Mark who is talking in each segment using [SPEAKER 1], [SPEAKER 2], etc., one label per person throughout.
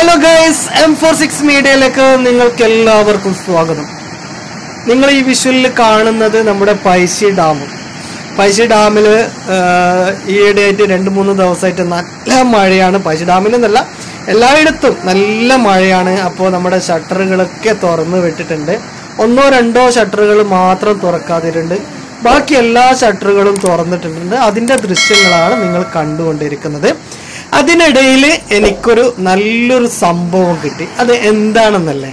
[SPEAKER 1] hello guys M four six മീഡിയയിലേക്ക് നിങ്ങൾക്ക് എല്ലാവർക്കും സ്വാഗതം നിങ്ങൾ ഈ വിഷ്വലിൽ കാണുന്നത് നമ്മുടെ പൈസി ഡാം പൈസി ഡാമിൽ ഈയിടെയായിട്ട് രണ്ട് മൂന്ന് ദിവസമായിട്ട് നല്ല മഴയാണ് പൈസി ഡാമിൽ എന്നല്ല എല്ലായിടത്തും നല്ല മഴയാണ് അപ്പോൾ നമ്മുടെ ഷട്ടറുകളൊക്കെ തുറന്ന് വിട്ടിട്ടുണ്ട് ഒന്നോ രണ്ടോ ഷട്ടറുകൾ മാത്രം തുറക്കാതിട്ടുണ്ട് ബാക്കി എല്ലാ ഷട്ടറുകളും തുറന്നിട്ടുണ്ട് അതിന്റെ ദൃശ്യങ്ങളാണ് നിങ്ങൾ കണ്ടുകൊണ്ടിരിക്കുന്നത് അതിനിടയിൽ എനിക്കൊരു നല്ലൊരു സംഭവം കിട്ടി അത് എന്താണെന്നല്ലേ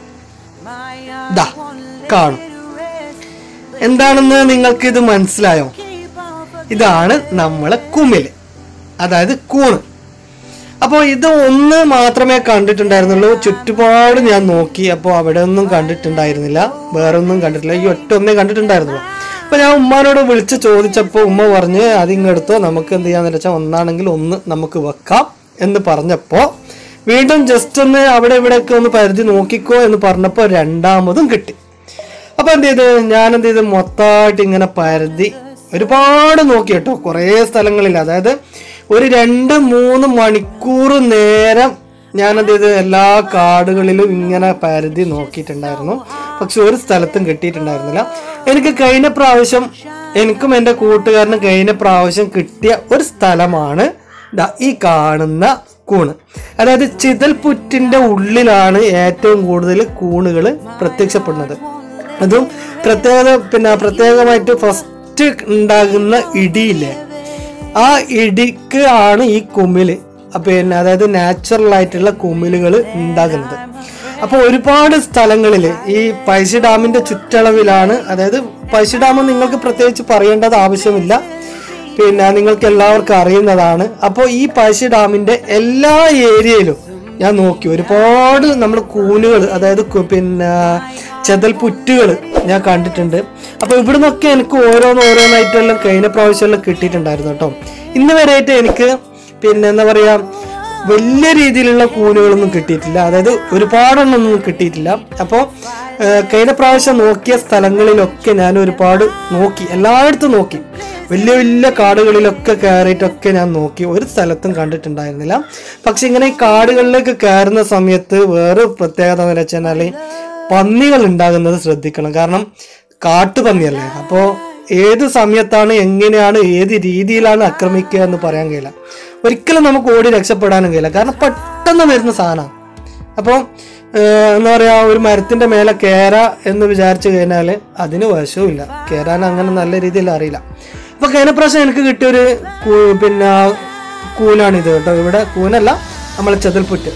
[SPEAKER 1] ദാ കാണും എന്താണെന്ന് നിങ്ങൾക്ക് ഇത് മനസ്സിലായോ ഇതാണ് നമ്മളെ കുമില് അതായത് കൂണ് അപ്പോൾ ഇത് ഒന്ന് മാത്രമേ കണ്ടിട്ടുണ്ടായിരുന്നുള്ളൂ ചുറ്റുപാട് ഞാൻ നോക്കി അപ്പോൾ അവിടെ ഒന്നും കണ്ടിട്ടുണ്ടായിരുന്നില്ല വേറെ ഒന്നും കണ്ടിട്ടില്ല ഈ ഒറ്റ ഒന്നേ കണ്ടിട്ടുണ്ടായിരുന്നുള്ളൂ അപ്പോൾ ഞാൻ ഉമ്മാനോട് വിളിച്ച് ചോദിച്ചപ്പോൾ ഉമ്മ പറഞ്ഞ് അതിങ്ങെടുത്തോ നമുക്ക് എന്ത് ചെയ്യാന്ന് വെച്ചാൽ ഒന്നാണെങ്കിൽ ഒന്ന് നമുക്ക് വെക്കാം എന്ന് പറഞ്ഞപ്പോൾ വീണ്ടും ജസ്റ്റ് ഒന്ന് അവിടെ ഇവിടെയൊക്കെ ഒന്ന് പരിധി നോക്കിക്കോ എന്ന് പറഞ്ഞപ്പോൾ രണ്ടാമതും കിട്ടി അപ്പൊ എന്ത് ചെയ്ത് ഞാൻ എന്ത് ചെയ്ത് മൊത്തമായിട്ട് ഇങ്ങനെ പരതി ഒരുപാട് നോക്കി കേട്ടോ കുറേ സ്ഥലങ്ങളിൽ അതായത് ഒരു രണ്ട് മൂന്ന് മണിക്കൂർ നേരം ഞാൻ എന്ത് ചെയ്ത് എല്ലാ കാടുകളിലും ഇങ്ങനെ പരതി നോക്കിയിട്ടുണ്ടായിരുന്നു പക്ഷെ ഒരു സ്ഥലത്തും കിട്ടിയിട്ടുണ്ടായിരുന്നില്ല എനിക്ക് കഴിഞ്ഞ പ്രാവശ്യം എനിക്കും എൻ്റെ കൂട്ടുകാരനും കഴിഞ്ഞ പ്രാവശ്യം കിട്ടിയ ഒരു സ്ഥലമാണ് ദാ ഈ കാണുന്ന കൂണ് അതായത് ചിതൽപുറ്റിന്റെ ഉള്ളിലാണ് ഏറ്റവും കൂടുതൽ കൂണുകൾ പ്രത്യക്ഷപ്പെടുന്നത് അതും പ്രത്യേകത പിന്നെ പ്രത്യേകമായിട്ട് ഫസ്റ്റ് ഉണ്ടാകുന്ന ഇടിയില്ലേ ആ ഇടിക്ക് ആണ് ഈ കുമില് പിന്നെ അതായത് നാച്ചുറൽ ആയിട്ടുള്ള കുമിലുകൾ ഉണ്ടാകുന്നത് അപ്പോൾ ഒരുപാട് സ്ഥലങ്ങളിൽ ഈ പൈസ ഡാമിന്റെ ചുറ്റളവിലാണ് അതായത് പൈസ ഡാം നിങ്ങൾക്ക് പ്രത്യേകിച്ച് പറയേണ്ടത് ആവശ്യമില്ല പിന്നെ നിങ്ങൾക്ക് എല്ലാവർക്കും അറിയുന്നതാണ് അപ്പോൾ ഈ പഴശ്ശി ഡാമിന്റെ എല്ലാ ഏരിയയിലും ഞാൻ നോക്കി ഒരുപാട് നമ്മൾ കൂനുകൾ അതായത് കു- പിന്നെ ചെതൽപുറ്റുകൾ ഞാൻ കണ്ടിട്ടുണ്ട് അപ്പോൾ ഇവിടുന്നൊക്കെ എനിക്ക് ഓരോന്ന് ഓരോന്നായിട്ടെല്ലാം കഴിഞ്ഞ പ്രാവശ്യമെല്ലാം കിട്ടിയിട്ടുണ്ടായിരുന്നു കേട്ടോ ഇന്ന് വരെയായിട്ട് എനിക്ക് പിന്നെ എന്താ പറയാ വലിയ രീതിയിലുള്ള കൂനുകളൊന്നും കിട്ടിയിട്ടില്ല അതായത് ഒരുപാടെണ്ണൊന്നും കിട്ടിയിട്ടില്ല അപ്പോൾ കഴിഞ്ഞ പ്രാവശ്യം നോക്കിയ സ്ഥലങ്ങളിലൊക്കെ ഞാൻ ഒരുപാട് നോക്കി എല്ലായിടത്തും നോക്കി വലിയ വലിയ കാടുകളിലൊക്കെ കയറിയിട്ടൊക്കെ ഞാൻ നോക്കി ഒരു സ്ഥലത്തും കണ്ടിട്ടുണ്ടായിരുന്നില്ല പക്ഷെ ഇങ്ങനെ ഈ കാടുകളിലേക്ക് കയറുന്ന സമയത്ത് വേറെ പ്രത്യേകത എന്ന് വെച്ചാൽ പന്നികൾ ഉണ്ടാകുന്നത് ശ്രദ്ധിക്കണം കാരണം കാട്ടുപന്നിയല്ലേ അപ്പോൾ ഏത് സമയത്താണ് എങ്ങനെയാണ് ഏത് രീതിയിലാണ് ആക്രമിക്കുക എന്ന് പറയാൻ കഴിയില്ല ഒരിക്കലും നമുക്ക് ഓടി രക്ഷപ്പെടാനും കഴിയില്ല കാരണം പെട്ടെന്ന് വരുന്ന സാധനമാണ് അപ്പോൾ എന്താ പറയാ ഒരു മരത്തിന്റെ മേലെ കയറ എന്ന് വിചാരിച്ചു കഴിഞ്ഞാൽ അതിന് വശവുമില്ല കയറാൻ അങ്ങനെ നല്ല രീതിയിൽ അറിയില്ല അപ്പൊ കഴിഞ്ഞ പ്രാവശ്യം എനിക്ക് കിട്ടിയൊരു കൂ- പിന്നെ കൂനാണിത് കേട്ടോ ഇവിടെ കൂനല്ല നമ്മളെ ചെതൽപുറ്റ്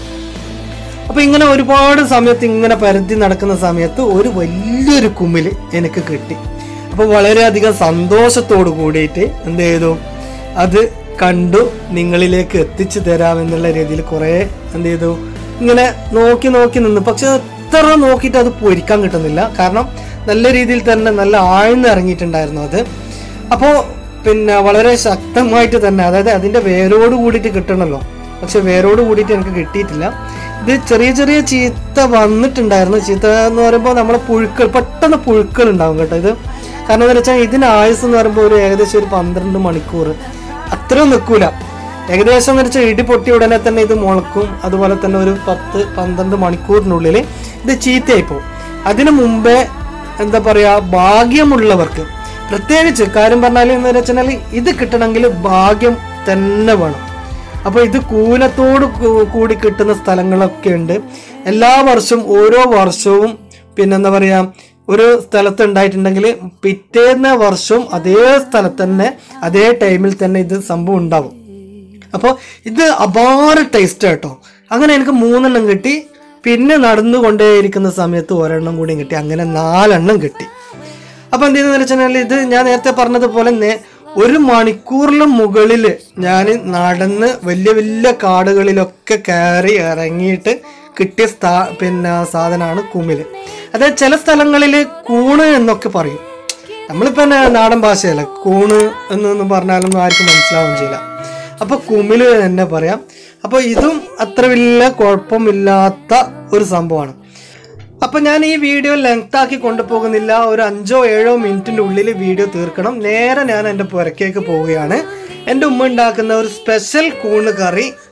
[SPEAKER 1] അപ്പൊ ഇങ്ങനെ ഒരുപാട് സമയത്ത് ഇങ്ങനെ പരത്തി നടക്കുന്ന സമയത്ത് ഒരു വലിയൊരു കുമില് എനിക്ക് കിട്ടി അപ്പൊ വളരെയധികം സന്തോഷത്തോട് കൂടിയിട്ട് എന്ത് ചെയ്തു അത് കണ്ടു നിങ്ങളിലേക്ക് എത്തിച്ചു തരാമെന്നുള്ള രീതിയിൽ കുറെ എന്ത് ചെയ്തു ഇങ്ങനെ നോക്കി നോക്കി നിന്ന് പക്ഷെ എത്ര നോക്കിയിട്ട് അത് പൊരിക്കാൻ കിട്ടുന്നില്ല കാരണം നല്ല രീതിയിൽ തന്നെ നല്ല ആഴ്ന്ന് ഇറങ്ങിയിട്ടുണ്ടായിരുന്നു അത് അപ്പോൾ പിന്നെ വളരെ ശക്തമായിട്ട് തന്നെ അതായത് അതിന്റെ വേരോട് കൂടിയിട്ട് കിട്ടണമല്ലോ പക്ഷെ വേരോട് കൂടിയിട്ട് എനിക്ക് കിട്ടിയിട്ടില്ല ഇത് ചെറിയ ചെറിയ ചീത്ത വന്നിട്ടുണ്ടായിരുന്നു ചീത്ത എന്ന് പറയുമ്പോൾ നമ്മളെ പുഴുക്കൾ പെട്ടെന്ന് പുഴുക്കൾ ഉണ്ടാവും കേട്ടോ ഇത് കാരണം എന്താ വെച്ചാൽ ഇതിന് ആയുസ് എന്ന് പറയുമ്പോൾ ഒരു ഏകദേശം ഒരു പന്ത്രണ്ട് മണിക്കൂർ അത്രയും നിൽക്കൂല ഏകദേശം എന്ന് വെച്ചാൽ ഇടി പൊട്ടിയ ഉടനെ തന്നെ ഇത് മുളക്കും അതുപോലെ തന്നെ ഒരു പത്ത് പന്ത്രണ്ട് മണിക്കൂറിനുള്ളിൽ ഇത് ചീത്തയായി പോകും അതിനു മുമ്പേ എന്താ പറയാ ഭാഗ്യമുള്ളവർക്ക് പ്രത്യേകിച്ച് കാര്യം പറഞ്ഞാൽ എന്ന് വെച്ചാൽ ഇത് കിട്ടണമെങ്കിൽ ഭാഗ്യം തന്നെ വേണം അപ്പോൾ ഇത് കൂലത്തോട് കൂ- കൂടി കിട്ടുന്ന സ്ഥലങ്ങളൊക്കെ ഉണ്ട് എല്ലാ വർഷവും ഓരോ വർഷവും പിന്നെന്താ പറയാ ഒരു സ്ഥലത്ത് ഉണ്ടായിട്ടുണ്ടെങ്കിൽ പിറ്റേന്ന വർഷവും അതേ സ്ഥലത്ത് തന്നെ അതേ ടൈമിൽ തന്നെ ഇത് സംഭവം ഉണ്ടാവും അപ്പോൾ ഇത് അപാര ടേസ്റ്റ് കേട്ടോ അങ്ങനെ എനിക്ക് മൂന്നെണ്ണം കിട്ടി പിന്നെ നടന്നുകൊണ്ടേയിരിക്കുന്ന സമയത്ത് ഒരെണ്ണം കൂടിയും കിട്ടി അങ്ങനെ നാലെണ്ണം കിട്ടി അപ്പൊ എന്ത് ചെയ്യുന്ന വെച്ചാൽ ഇത് ഞാൻ നേരത്തെ പറഞ്ഞതുപോലെ നേ- ഒരു മണിക്കൂറിലും മുകളിൽ ഞാൻ നടന്ന് വലിയ വലിയ കാടുകളിലൊക്കെ കയറി ഇറങ്ങിയിട്ട് കിട്ടിയ സ്ഥാ പിന്നെ സാധനമാണ് കുമില് അതായത് ചില സ്ഥലങ്ങളിൽ കൂണ് എന്നൊക്കെ പറയും നമ്മളിപ്പോ തന്നെ നാടൻ ഭാഷയല്ല കൂണ് എന്നൊന്നും പറഞ്ഞാലൊന്നും ആർക്കും മനസ്സിലാവുകയും ചെയ്യില്ല അപ്പൊ കുമില് തന്നെ പറയാം അപ്പൊ ഇതും അത്ര വലിയ കുഴപ്പമില്ലാത്ത ഒരു സംഭവമാണ് അപ്പൊ ഞാൻ ഈ വീഡിയോ ലെങ്ത് ആക്കി കൊണ്ടുപോകുന്നില്ല ഒരു അഞ്ചോ ഏഴോ മിനിറ്റിന്റെ ഉള്ളിൽ വീഡിയോ തീർക്കണം നേരെ ഞാൻ എൻ്റെ പുരക്കേക്ക് പോവുകയാണ് എൻ്റെ ഉമ്മ ഉണ്ടാക്കുന്ന ഒരു സ്പെഷ്യൽ കൂണ് കറി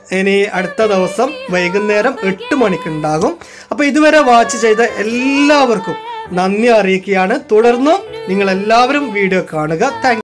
[SPEAKER 1] ഇനി അടുത്ത ദിവസം വൈകുന്നേരം എട്ട് മണിക്ക് ഉണ്ടാകും അപ്പോൾ ഇതുവരെ വാച്ച് ചെയ്ത എല്ലാവർക്കും നന്ദി അറിയിക്കുകയാണ് തുടർന്നും നിങ്ങൾ എല്ലാവരും വീഡിയോ കാണുക താങ്ക്